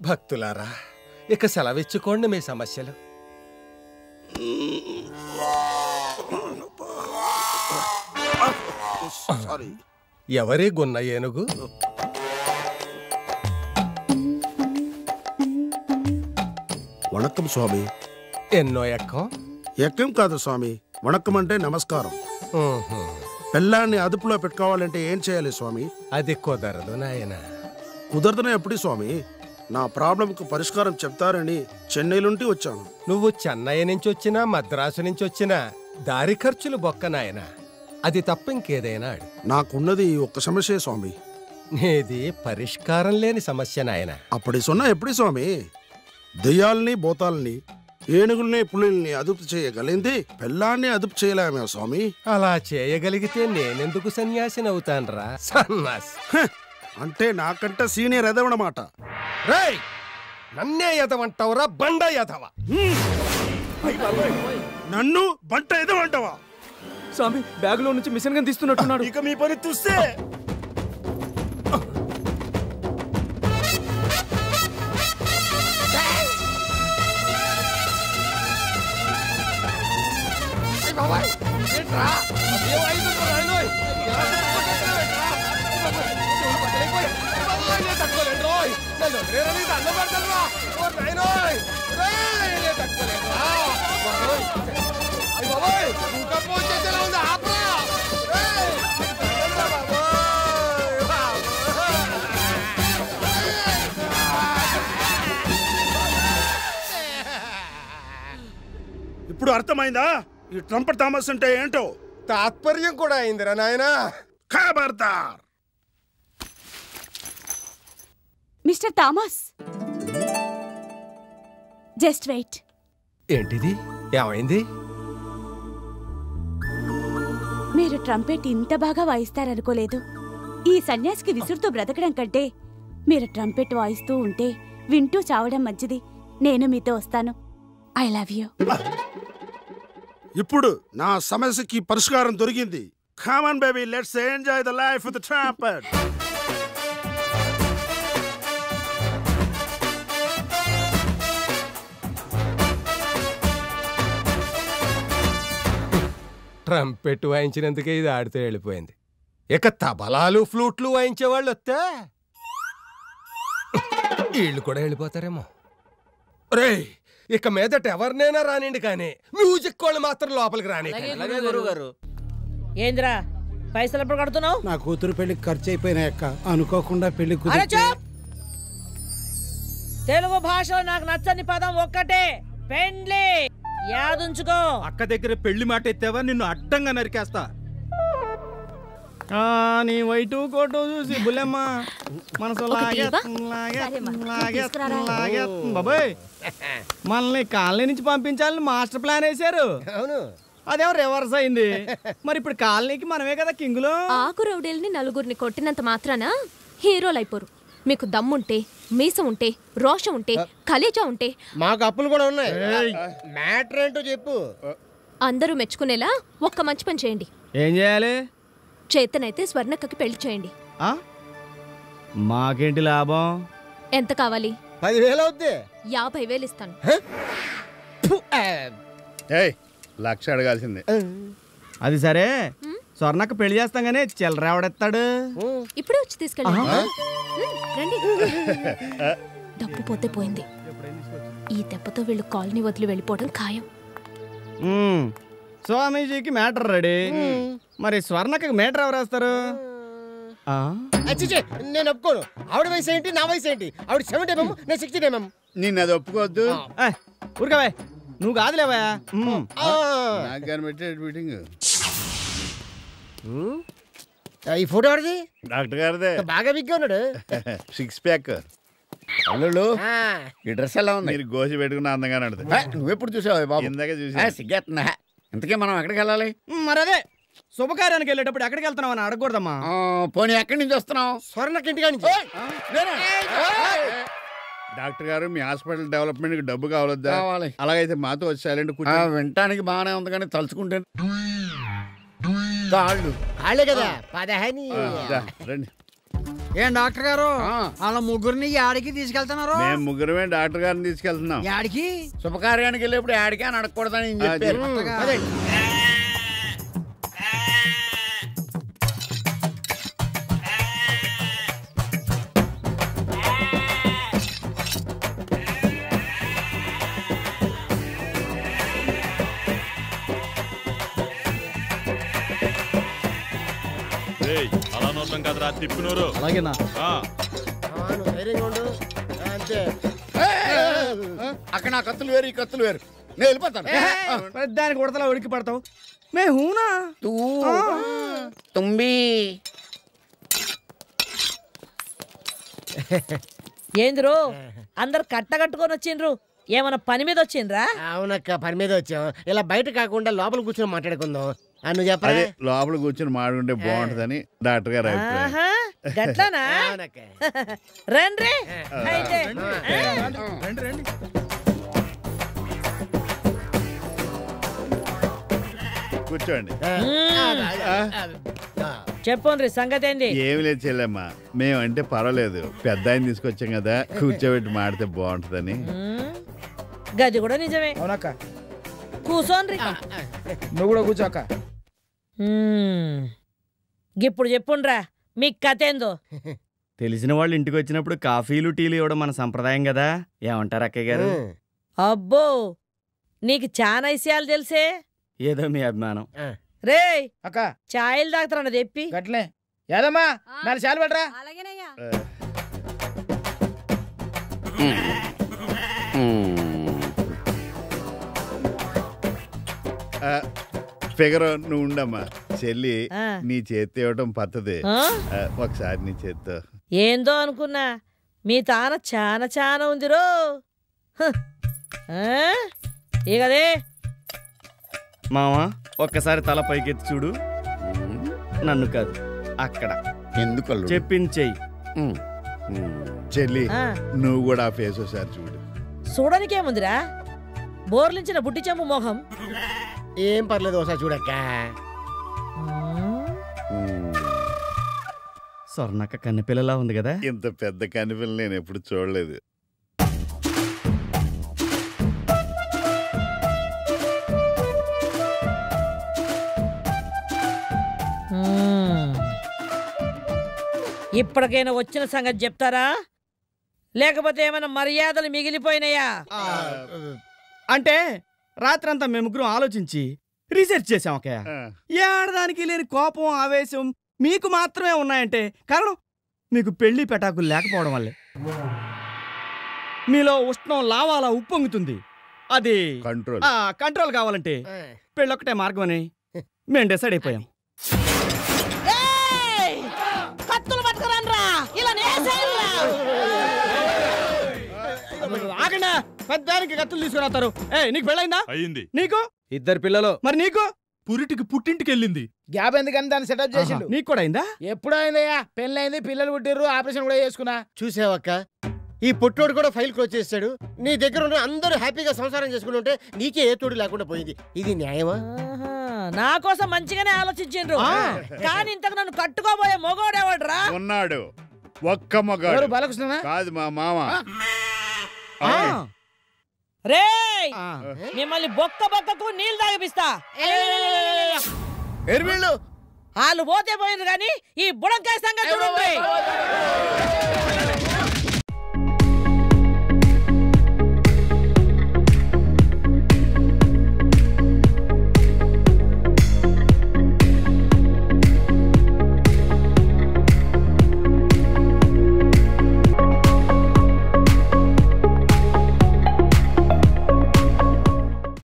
భక్తులారా ఇక సెలవిచ్చుకోండి మీ సమస్యలు సారీ ఎవరి గున్న ఏనుగు వణక్కం స్వామి ఎన్నో ఎక్కం ఎక్కం కాదు స్వామి వణక్కం అంటే నమస్కారం ఊహు. పెళ్ళాన్ని అదుపులో పెట్టుకోవాలంటే ఏం చేయాలి స్వామి అది కుదరదు నాయన కుదరదనే ఎప్పుడు స్వామి నా ప్రాబ్లంకు పరిష్కారం చెప్తారని చెన్నై నుండి వచ్చాను నువ్వు చెన్నై నుంచి వచ్చినా మద్రాసు నుంచి వచ్చినా దారి ఖర్చులు బొక్క నాయన అది తప్ప ఇంకేదైనా అడు నాకున్నది ఈ ఒక్క సమస్యే స్వామి నీది పరిష్కారం లేని సమస్య నాయన అప్పటి సొన్న ఎప్పుడు స్వామి దెయ్యాల్ని బోతాల్ని ఏనుగుల్ని పులిల్ని అదుపు చేయగలిగింది పెళ్ళాన్ని అదుపు చేయలేమే స్వామి అలా చేయగలిగితే నేనెందుకు సన్యాసినవుతాన్రా సన్నాసి హ! అంటే నాకంటే సీనియర్ ఎదవనమాట రేయ్ నన్నే ఎదవంటావురా బండ ఎదవ నన్ను బంట ఎదవంటావా స్వామి బ్యాగులో నుంచి మిషన్ గన్ తీస్తున్నట్టున్నాడు ఇక మీ పని చూస్తే ఇప్పుడు అర్థమైందా ఈ ట్రంపట్ థామస్ అంటే ఏంటో తాత్పర్యం కూడా అయిందిరా నాయనా ఖబర్దార్ మిస్టర్ థామస్ జస్ట్ వెయిట్ ఏంటిది ఏమైంది మీరు ట్రంపెట్ ఇంత బాగా వాయిస్తారనుకోలేదు ఈ సన్యాసికి విసురుతూ బ్రతకడం కంటే మీరు ట్రంపెట్ వాయిస్తూ ఉంటే వింటూ చావడం మంచిది నేను మీతో వస్తాను ఐ లవ్ యూ ఇప్పుడు నా సమస్యకి పరిష్కారం దొరికింది come on baby let's enjoy the life with trumpet trumpet వాయించినందుకే ఇది ఆడితే వెళ్ళిపోయింది ఇక తబలాలు ఫ్లూట్లు వాయించే వాళ్ళు వస్తే వీళ్ళు కూడా వెళ్ళిపోతారేమో రేయ్ ఇక మీదట ఎవరినైనా రానిండి కానీ మ్యూజిక్ వాళ్ళు మాత్రం లోపలికి రాని ఏంద్రా పైసలు ఎప్పుడు కడుతున్నావు నా కూతురు పెళ్లికి ఖర్చు అయిపోయినాయక్క అనుకోకుండా పెళ్లి అరే కుదిరితే చూప్! తెలుగు భాషలో నాకు నచ్చని పదం ఒక్కటే పెండ్లి యాదుంచుకో అక్క దగ్గర పెళ్లి మాట ఎత్తావా నిన్ను అడ్డంగా నరికేస్తా ఆ, నీ వైటు కోటు చూసి బుల్లెమ్మ మనసు లాగేస్తుంది, లాగేస్తుంది, లాగేస్తుంది, లాగేస్తుంది. బాబోయ్ మనల్ని కాలనీ నుంచి పంపించాలని మాస్టర్ ప్లాన్ వేశారు అవును అదేమో రివర్స్ అయింది మరి ఇప్పుడు కాలనీకి మనమే కదా కింగులు ఆకు రౌడీల్ని నలుగురిని కొట్టినంత మాత్రాన హీరోలు అయిపోరు మీకు దమ్ముంటే మీసం ఉంటే రోషం ఉంటే కలేజా ఉంటే మాకు అప్పులు కూడా ఉన్నాయి మ్యాటర్ ఏంటో చెప్పు అందరూ మెచ్చుకునేలా ఒక్క మంచి పని చేయండి ఏం చేయాలి చేతనైతే స్వర్ణక్కకి పెళ్లి చేయండి ఆ? మాకేంటి లాభం ఎంత కావాలి పదివేలు అవుద్ది యాభై వేలు ఇస్తాను ఏయ్ లక్ష అడగాల్సిందే అది సరే స్వర్ణక్క పెళ్లి చేస్తాం కానీ చిల్లరేవడెత్తాడు ఇప్పుడే వచ్చి తీసుకెళ్ళండి ఉమ్, రండి డబ్బు పోతే పోయింది ఈ దెబ్బతో వీళ్ళు కాలనీ వదిలి వెళ్ళిపోవడం ఖాయం మ్మ్. స్వామీజీకి మ్యాటర్ రెడీ మరి స్వర్ణక్కకి మ్యాటర్ ఎవరు వేస్తారు ఆ? అచ్చిచే నేను ఒప్పుకోను ఆవిడ వయసు ఏంటి నా వయసు ఏంటి ఆవిడ సెవెంటీ ఎంఎం నేను సిక్స్టీ ఎంఎం నిన్ను అది ఒప్పుకోవద్దు ఏయ్, ఊరుకోవే నువ్వు కాదులేవా మ్మ్. నాకు కనిపెట్టే మీటింగ్ ఈ ఫోటో ఆడిది డాక్టర్ గారిదే బాగా బిగ్గా ఉన్నాడు సిక్స్ ప్యాక్ అల్లుళ్ళు ఆ, ఈ డ్రెస్ ఎలా ఉంది మీరు గోసి పెట్టుకున్న అందంగా నడుతుంది నువ్వెప్పుడు చూసావు బాబు ఇందాక చూసి ఆ, సిగ్గేస్తున్నా ఇంతకీ మనం ఎక్కడికి వెళ్ళాలి మ్మ్, మరి అదే శుభకార్యానికి వెళ్ళేటప్పుడు ఎక్కడికి వెళ్తున్నావు అని అడగకూడదమ్మా ఆ, పోనీ ఎక్కడి నుంచి వస్తున్నావు స్వర్ణకి ఇంటికా నుంచి డాక్టర్ గారు మీ హాస్పిటల్ డెవలప్మెంట్ కి డబ్బు కావాలొద్దా కావాలి. అలాగైతే మాతో వచ్చి సైలెంట్ ఆ, కూర్చో వినటానికి బాగానే ఉంది కానీ తలుచుకుంటే తాళ్ళు కాళ్ళే కదా పదహని రండి ఏం డాక్టర్ గారు ఆ. వాళ్ళ ముగ్గురిని యాడికి తీసుకెళ్తున్నారు మేము ముగ్గురమే డాక్టర్ గారిని తీసుకెళ్తున్నాం యాడికి శుభకార్యానికి వెళ్ళేప్పుడు ఆడికి అని అడగకూడదని ఈయన చెప్పారు అట్టగా. అలా నోతం కదరా తిప్పినోరు అలాగేనా ఆ, అవును, ధైర్యంగా ఉండు అంతే అక్కడ నా కత్తులు వేరు ఈ కత్తులు వేరు నేను వెళ్ళిపోతాను దానికి ఉడతలా ఉడికి పడతావు మే హూనా తూ తుంబి ఏందిరో అందరు కట్టగట్టుకొని వచ్చిండ్రు ఏమన్నా పని మీద వచ్చిండ్రా అవునక్క పని మీద వచ్చాం ఇలా బయట కాకుండా లోపల కూర్చొని మాట్లాడుకుందాం ఆ, నువ్వు చెప్పరా అదే లోపల కూర్చొని మాడుకుంటే బాగుంటదని డాక్టర్ గారు అభిప్రాయం ఆహా గట్లానా అవునక్క రండి అయితే రండి రండి కూర్చోండి చెప్పండి సంగతి ఏంది ఏమి లేదు చెల్లెమ్మా మేమంటే పర్వాలేదు పెద్ద ఆయన తీసుకొచ్చాం కదా కూర్చోబెట్టి మాడితే బాగుంటదని ఉమ్, గది కూడా నిజమే అవునక్క కూసోన్రి నువ్వు కూడా కూర్చోక్క ఉమ్, ఇప్పుడు చెప్పుండ్రా మీ కథ ఏందో తెలిసిన వాళ్ళు ఇంటికి వచ్చినప్పుడు కాఫీలు టీలు ఇవ్వడం మన సంప్రదాయం కదా ఏమంటారు అక్కయ్య గారు అబ్బో నీకు చాలా విషయాలు తెలిసే ఏదో మీ అభిమానం రేయ్ అక్క ఛాయలు తాగుతారన్న తెప్పి గట్లే ఏదమ్మా నాలుగు చాలు పడరా ఆ, ఫిగర్ నువ్వు ఉండమ్మా చెల్లి ఆ. నీ చేతి ఇవ్వటం పద్ధతి ఆ? ఆ, ఒకసారి నీ చేత్తో ఏందో అనుకున్నా మీ తాన చాలా చాలా ఉందిరో హ్. ఆ? ఇగదే మావా ఒక్కసారి తల పైకెత్తి చూడు నన్ను కాదు అక్కడ ఎందుకు అల్లుడు? చెప్పింది చెయ్యి ఉమ్. చెల్లి ఆ. నువ్వు కూడా ఆ ఫేస్ ఒకసారి చూడు చూడనికేముందిరా బోర్లించిన బుట్టి చెంపు మొహం ఏం పర్లేదు ఒకసారి చూడక్క స్వర్ణక్క కన్నెపిల్లలా ఉంది కదా ఇంత పెద్ద కనిపిల్ల నేను ఎప్పుడు చూడలేదు మ్మ్. ఇప్పటికైనా వచ్చిన సంగతి చెప్తారా లేకపోతే ఏమైనా మర్యాదలు మిగిలిపోయినాయా అంటే రాత్రంతా మేము ముగ్గురం ఆలోచించి రీసెర్చ్ చేసాం అక్కయ్య ఏ ఆడదానికి లేని కోపం ఆవేశం మీకు మాత్రమే ఉన్నాయంటే కారణం మీకు పెళ్లి పెటాకులు లేకపోవడం వల్లే మీలో ఉష్ణం లావాలా ఉప్పొంగుతుంది అది కంట్రోల్ ఆ, కంట్రోల్ కావాలంటే పెళ్ళొక్కటే మార్గం అని మేము డిసైడ్ అయిపోయాం ఏయ్! కత్తులు పట్టుకురండ్రా ఇలా నేసేయండ్రా. ఆగండి పెద్దానికి కత్తులు తీసుకురాతారు ఏ నీకు పెళ్ళైందా అయింది నీకు ఇద్దరు పిల్లలు మరి నీకు పురిటికి పుట్టింటికి వెళ్ళింది గ్యాప్ ఎందుకని దాన్ని సెటప్ చేసిండు నీకు కూడా అయిందా ఎప్పుడు అయిందయ్యా పెళ్ళైంది పిల్లలు పుట్టిర్రు ఆపరేషన్ కూడా చేసుకున్నా చూసావక్క ఈ పుట్టోడు కూడా ఫైల్ క్లోజ్ చేస్తాడు నీ దగ్గర ఉన్న అందరూ హ్యాపీగా సంసారం చేసుకుంటుంటే నీకే ఏ తోడు లేకుండా పోయింది ఇది న్యాయమా ఆహా, నా కోసం మంచిగానే ఆలోచించిండ్రు కానీ ఇంతకు నన్ను కట్టుకోబోయే మొగోడేవాడ్రా ఉన్నాడు ఒక్క ఎవరు మగాడు బాలకృష్ణనా కాదు మా మామ రేయ్ మిమ్మల్ని బొక్క బొక్కకు నీళ్ళు తాగిపిస్తా ఎరువీళ్ళు వాళ్ళు పోతే పోయింది కానీ ఈ బుడంకాయ సంగతి చూడండి